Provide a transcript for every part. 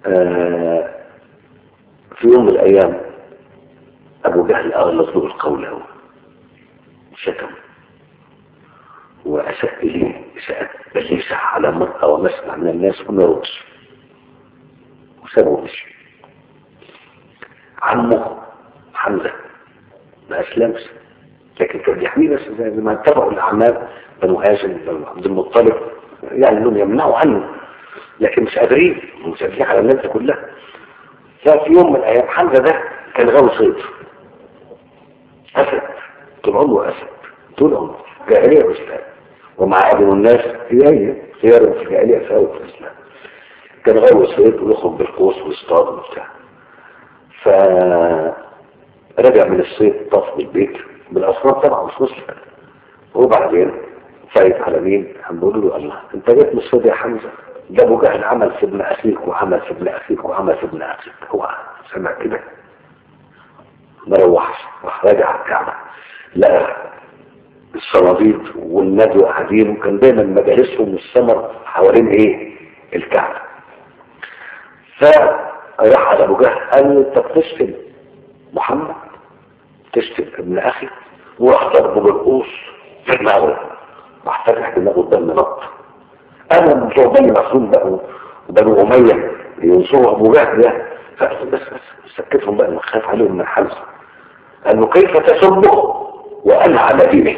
آه في يوم من الأيام أبو جهل أغلظ له القول أوي شتم وأساء إليه إساءة بليسة على مرأة ومسمع من الناس وما يردش وسابه ومشي عمه حمزة ما أسلمش لكن كان بيحميه بس زي ما اتبعوا الأعمال بنو هاشم بنو عبد المطلب يعني انهم يمنعوا عنه لكن مش قادرين مش قادرين على الناس كلها ففي يوم من الايام حمزه ده كان غاوي صيد اسد طول عمره اسد طول عمره جاهليه واسلام ومع ابو الناس هي خيار في الجاهليه فاوت في الاسلام كان غاوي صيد ويخرج بالقوس ويصطاد وبتاع ف رجع من الصيد طاف بالبيت بالاصنام طبعا مش مسلم وبعدين فايت على مين عم بيقولوا له الله انت جيت من الصيد يا حمزه ده ابو جهل عمل في ابن اخيك وعمل في ابن اخيك وعمل في ابن اخيك هو سمع كده ما روحش راح راجع على الكعبه لقى الصناديد والندوة قاعدين وكان دايما مجالسهم السمر حوالين ايه الكعبه فراح على ابو جهل قال له انت بتشتم محمد تشتم ابن اخي وراح ضربه بالقوس في دماغه راح فتح دماغه الدم نط انا من بتوع بني مسعود بقى وبنو اميه ينصروا ابو جهل ده فقال بس بس سكتهم بقى خاف عليهم من الحلف قال له كيف تسبه وانا على دينه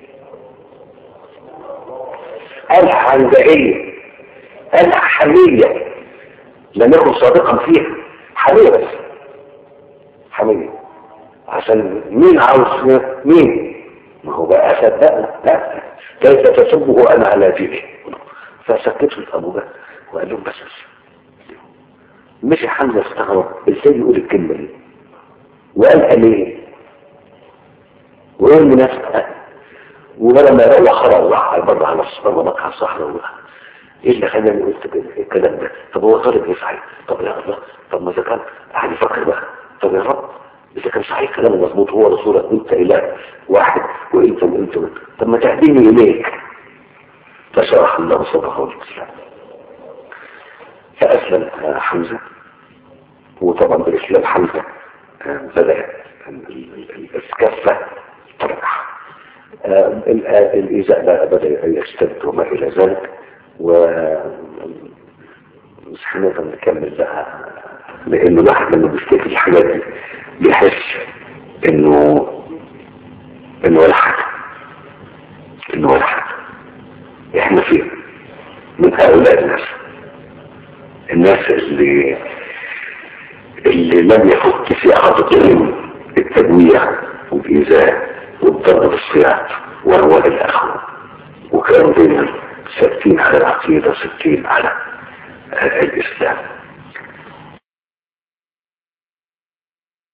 انا عنجائيه انا حميه لم يكن صادقا فيها حميه بس حميه عشان مين عاوز مين ما هو بقى اسد بقى لا كيف تسبه وانا على دينه فسكته ابو جهل وقال لهم بس بس مشي حمزه استغرب ازاي يقول الكلمه دي وقالها ليه وايه المناسبه ولما روح خلاص راح بره على الصحراء بقى على الصحراء ايه اللي خلاني قلت كده الكلام ده طب هو طالب ايه صحيح طب يا الله طب ما اذا كان قاعد يفكر بقى طب يا رب اذا كان صحيح كلامه مظبوط هو رسولك انت اله واحد وانت وانت وانت طب ما تهديني اليك فشرح الله صدره الاسلام فاسلم حمزه وطبعا بالاسلام حمزه بدا الكفه ترجح الإيذاء بقى بدأ يشتد وما إلى ذلك و مش هنقدر نكمل بقى لأنه الواحد لما بيفتكر الحاجات دي بيحس إنه إنه ولا حاجة إنه ولا حاجة إحنا فين من هؤلاء الناس الناس اللي اللي لم يفك في عاطفتهم التجويع والإيذاء والضرب بالصياط ورواد الأخوة وكانوا دايما ثابتين على العقيدة ثابتين على الإسلام